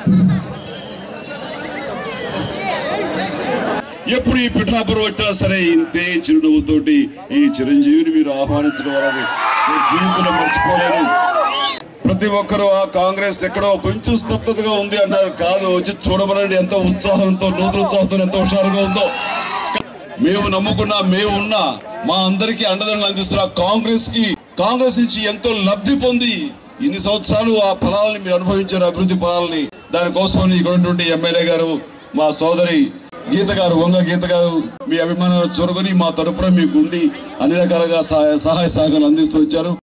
ఎప్పుడు ఈ పిఠాపురం వచ్చినా సరే ఇంతే చిరునవ్వుతోటి ఈ చిరంజీవిని మీరు ఆహ్వానించడం వలని నేను జీవితంలో మర్చిపోలేను ప్రతి ఒక్కరూ ఆ కాంగ్రెస్ ఎక్కడో కొంచెం స్తబ్దతగా ఉంది అన్నారు కాదు వచ్చి చూడమనండి ఎంతో ఉత్సాహంతో నూతన ఉత్సాహంతో ఎంతో హుషారుగా ఉందో మేము నమ్ముకున్నా మేము ఉన్నా మా అందరికీ అండదండలు అందిస్తున్న కాంగ్రెస్ కి కాంగ్రెస్ నుంచి ఎంతో లబ్ధి పొంది ఇన్ని సంవత్సరాలు ఆ ఫలాలని మీరు అనుభవించారు అభివృద్ధి ఫలాలని దానికోసం ఇక్కడ ఉన్నటువంటి ఎమ్మెల్యే గారు మా సోదరి గీత గారు వంగ గీత గారు మీ అభిమానాలు చొరగొని మా తరపున మీకు ఉండి అన్ని రకాలుగా సహాయ సహాయ సహకారాలు అందిస్తూ వచ్చారు